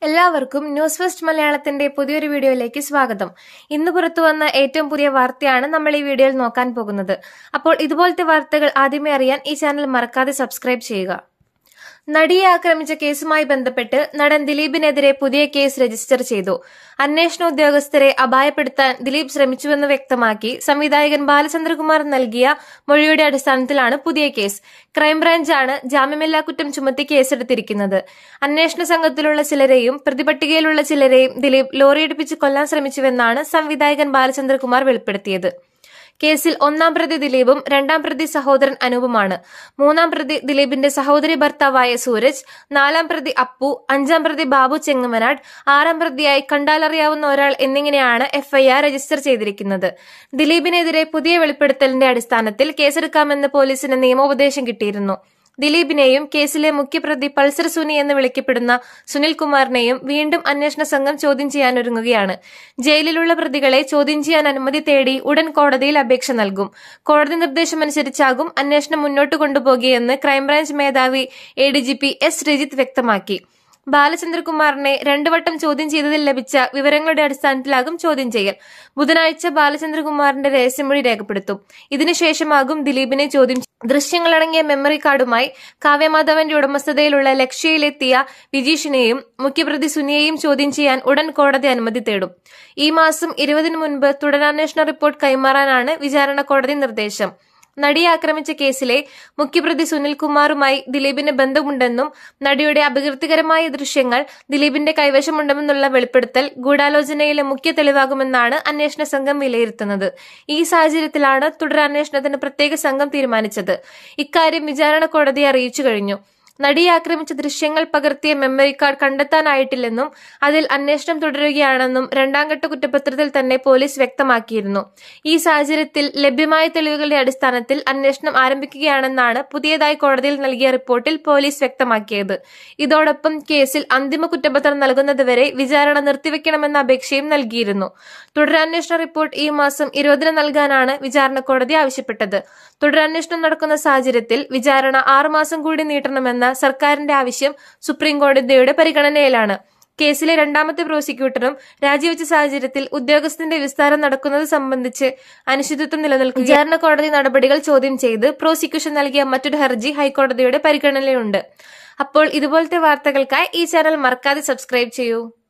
എല്ലാവർക്കും news first മലയാളത്തിന്റെ പുതിയൊരു വീഡിയോയിലേക്ക് സ്വാഗതം ഇന്ന് പുറത്തു വന്ന ഏറ്റവും പുതിയ വാർത്തയാണ് നമ്മൾ ഈ വീഡിയോയിൽ നോക്കാൻ പോകുന്നത് അപ്പോൾ ഇതുപോലത്തെ വാർത്തകൾ ആദ്യമേ അറിയാൻ ഈ ചാനൽ മറക്കാതെ സബ്സ്ക്രൈബ് ചെയ്യുക നടിയെ ആക്രമിച്ച കേസുമായി ബന്ധപ്പെട്ട് നടൻ ദിലീപിനെതിരെ പുതിയ കേസ് രജിസ്റ്റർ ചെയ്തു അന്വേഷണ ഉദ്യോഗസ്ഥരെ അപായപ്പെടുത്താൻ ദിലീപ് ശ്രമിച്ചുവെന്ന് വ്യക്തമാക്കി സംവിധായകൻ ബാലചന്ദ്രകുമാർ നൽകിയ മൊഴിയുടെ അടിസ്ഥാനത്തിലാണ് പുതിയ കേസ് ക്രൈംബ്രാഞ്ചാണ് ജാമ്യമില്ലാ കുറ്റം ചുമത്തി കേസെടുത്തിരിക്കുന്നത് അന്വേഷണ സംഘത്തിലുള്ള ചിലരെയും പ്രതിപട്ടികയിലുള്ള ചിലരെയും ദിലീപ് ലോറിയിടിപ്പിച്ച് കൊല്ലാൻ ശ്രമിച്ചുവെന്നാണ് സംവിധായകൻ ബാലചന്ദ്രകുമാർ വെളിപ്പെടുത്തിയത് കേസിൽ ഒന്നാം പ്രതി ദിലീപും രണ്ടാം പ്രതി സഹോദരൻ അനൂപുമാണ് മൂന്നാം പ്രതി ദിലീപിന്റെ സഹോദരി ഭർത്താവായ സൂരജ് നാലാം പ്രതി അപ്പു അഞ്ചാം പ്രതി ബാബു ചെങ്ങമനാട് ആറാം പ്രതിയായി കണ്ടാലറിയാവുന്ന ഒരാൾ എന്നിങ്ങനെയാണ് എഫ്ഐആർ രജിസ്റ്റർ ചെയ്തിരിക്കുന്നത് ദിലീപിനെതിരെ പുതിയ വെളിപ്പെടുത്തലിന്റെ അടിസ്ഥാനത്തിൽ കേസെടുക്കാമെന്ന് പോലീസിന് നിയമോപദേശം കിട്ടിയിരുന്നു ദിലീപിനെയും കേസിലെ മുഖ്യപ്രതി പൾസർ സുനി എന്ന് വിളിക്കപ്പെടുന്ന സുനിൽകുമാറിനെയും വീണ്ടും അന്വേഷണ സംഘം ചോദ്യം ചെയ്യാനൊരുങ്ങുകയാണ് ജയിലിലുള്ള പ്രതികളെ ചോദ്യം ചെയ്യാൻ അനുമതി തേടി ഉടൻ കോടതിയിൽ അപേക്ഷ നൽകും കോടതി നിർദ്ദേശമനുസരിച്ചാകും അന്വേഷണം മുന്നോട്ട് കൊണ്ടുപോകുകയെന്ന് ക്രൈംബ്രാഞ്ച് മേധാവി A D G P S Rajith വ്യക്തമാക്കി ബാലചന്ദ്രകുമാറിനെ രണ്ടു വട്ടം ചോദ്യം ചെയ്തതിൽ ലഭിച്ച വിവരങ്ങളുടെ അടിസ്ഥാനത്തിലാകും ചോദ്യം ചെയ്യൽ ബുധനാഴ്ച ബാലചന്ദ്രകുമാറിന്റെ രഹസ്യമൊഴി രേഖപ്പെടുത്തും ഇതിനുശേഷമാകും ദിലീപിനെ ചോദ്യം ദൃശ്യങ്ങളടങ്ങിയ മെമ്മറി കാർഡുമായി കാവ്യമാധവന്റെ ഉടമസ്ഥതയിലുള്ള ലക്ഷ്യയിലെത്തിയ വിജീഷിനെയും മുഖ്യപ്രതി സുനിയെയും ചോദ്യം ചെയ്യാൻ ഉടൻ കോടതി അനുമതി തേടും ഈ മാസം ഇരുപതിനു മുൻപ് തുടരന്വേഷണ റിപ്പോർട്ട് കൈമാറാനാണ് വിചാരണ കോടതി നിർദ്ദേശം നടിയെ ആക്രമിച്ച കേസിലെ മുഖ്യപ്രതി സുനിൽകുമാറുമായി ദിലീപിന് ബന്ധമുണ്ടെന്നും നടിയുടെ അപകീർത്തികരമായ ദൃശ്യങ്ങൾ ദിലീപിന്റെ കൈവശമുണ്ടെന്നുള്ള വെളിപ്പെടുത്തൽ ഗൂഢാലോചനയിലെ മുഖ്യ തെളിവാകുമെന്നാണ് അന്വേഷണ സംഘം വിലയിരുത്തുന്നത് ഈ സാഹചര്യത്തിലാണ് തുടരന്വേഷണത്തിന് പ്രത്യേക സംഘം തീരുമാനിച്ചത് ഇക്കാര്യം വിചാരണ കോടതിയെ അറിയിച്ചു കഴിഞ്ഞു നടിയെ ആക്രമിച്ച ദൃശ്യങ്ങൾ പകർത്തിയ മെമ്മറി കാർഡ് കണ്ടെത്താനായിട്ടില്ലെന്നും അതിൽ അന്വേഷണം തുടരുകയാണെന്നും രണ്ടാംഘട്ട കുറ്റപത്രത്തിൽ തന്നെ പോലീസ് വ്യക്തമാക്കിയിരുന്നു ഈ സാഹചര്യത്തിൽ ലഭ്യമായ തെളിവുകളുടെ അടിസ്ഥാനത്തിൽ അന്വേഷണം ആരംഭിക്കുകയാണെന്നാണ് പുതിയതായി കോടതിയിൽ നൽകിയ റിപ്പോർട്ടിൽ പോലീസ് വ്യക്തമാക്കിയത് ഇതോടൊപ്പം കേസിൽ അന്തിമ കുറ്റപത്രം നൽകുന്നതുവരെ വിചാരണ നിർത്തിവെക്കണമെന്ന അപേക്ഷയും നൽകിയിരുന്നു തുടരന്വേഷണ റിപ്പോർട്ട് ഈ മാസം ഇരുപതിന് നൽകാനാണ് വിചാരണ കോടതി ആവശ്യപ്പെട്ടത് തുടരന്വേഷണം നടക്കുന്ന സാഹചര്യത്തിൽ വിചാരണ ആറുമാസം കൂടി നീട്ടണമെന്ന സർക്കാരിന്റെ ആവശ്യം സുപ്രീം കോടതിയുടെ പരിഗണനയിലാണ് കേസിലെ രണ്ടാമത്തെ പ്രോസിക്യൂട്ടറും രാജിവെച്ച സാഹചര്യത്തിൽ ഉദ്യോഗസ്ഥന്റെ വിസ്താരം നടക്കുന്നത് സംബന്ധിച്ച് അനിശ്ചിതത്വം നിലനിൽക്കുക വിചാരണ കോടതി നടപടികൾ ചോദ്യം ചെയ്ത് പ്രോസിക്യൂഷൻ നൽകിയ മറ്റൊരു ഹർജി ഹൈക്കോടതിയുടെ പരിഗണനയിലുണ്ട് അപ്പോൾ ഇതുപോലത്തെ വാർത്തകൾക്കായി ഈ ചാനൽ മറക്കാതെ സബ്സ്ക്രൈബ് ചെയ്യൂ